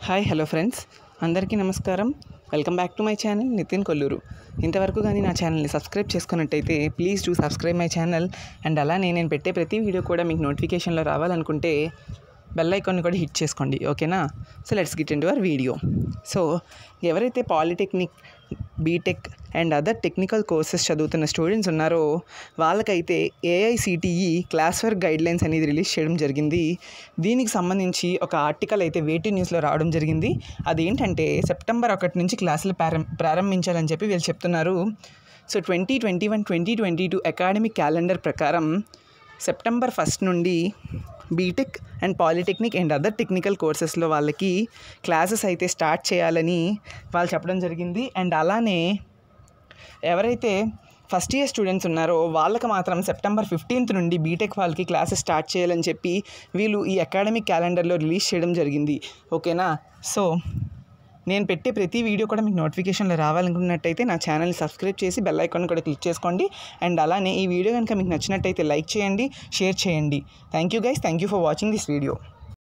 hi hello friends అందరికీ నమస్కారం welcome back to my channel Nitin Kolluru ఇంతవరకు కానీ నా ఛానల్ని సబ్స్క్రైబ్ చేసుకున్నట్టయితే please do subscribe my channel and అలానే నేను పెట్టే ప్రతి వీడియో కూడా మీకు నోటిఫికేషన్లో రావాలనుకుంటే బెల్ ఐకాన్ని కూడా హిట్ చేసుకోండి ఓకేనా so let's get in your video so ఎవరైతే polytechnic BTech and other technical courses చదువుతున్న స్టూడెంట్స్ ఉన్నారో వాళ్ళకైతే ఏఐసిటిఈ క్లాస్ వర్క్ గైడ్లైన్స్ అనేది రిలీజ్ చేయడం జరిగింది దీనికి సంబంధించి ఒక ఆర్టికల్ అయితే వేటీ న్యూస్లో రావడం జరిగింది అదేంటంటే సెప్టెంబర్ ఒకటి నుంచి క్లాసులు ప్రారం ప్రారంభించాలని చెప్పి వీళ్ళు చెప్తున్నారు so twenty twenty one twenty twenty two academic calendar ప్రకారం సెప్టెంబర్ ఫస్ట్ నుండి BTech and polytechnic and other technical కోర్సెస్లో వాళ్ళకి క్లాసెస్ అయితే స్టార్ట్ చేయాలని వాళ్ళు చెప్పడం జరిగింది అండ్ అలానే ఎవరైతే ఫస్ట్ ఇయర్ స్టూడెంట్స్ ఉన్నారో వాళ్ళకి మాత్రం సెప్టెంబర్ ఫిఫ్టీన్త్ నుండి బీటెక్ వాళ్ళకి క్లాసెస్ స్టార్ట్ చేయాలని చెప్పి వీళ్ళు ఈ అకాడమిక్ క్యాలెండర్లో రిలీజ్ చేయడం జరిగింది ఓకేనా సో నేను పెట్టే ప్రతి వీడియో కూడా మీకు నోటిఫికేషన్లో రావాలనుకున్నట్టయితే నా ఛానల్ని సబ్స్క్రైబ్ చేసి బెల్ ఐకాన్ కూడా క్లిక్ చేసుకోండి అండ్ అలానే ఈ వీడియో కనుక మీకు నచ్చినట్టయితే లైక్ చేయండి షేర్ చేయండి thank you guys thank you for watching this video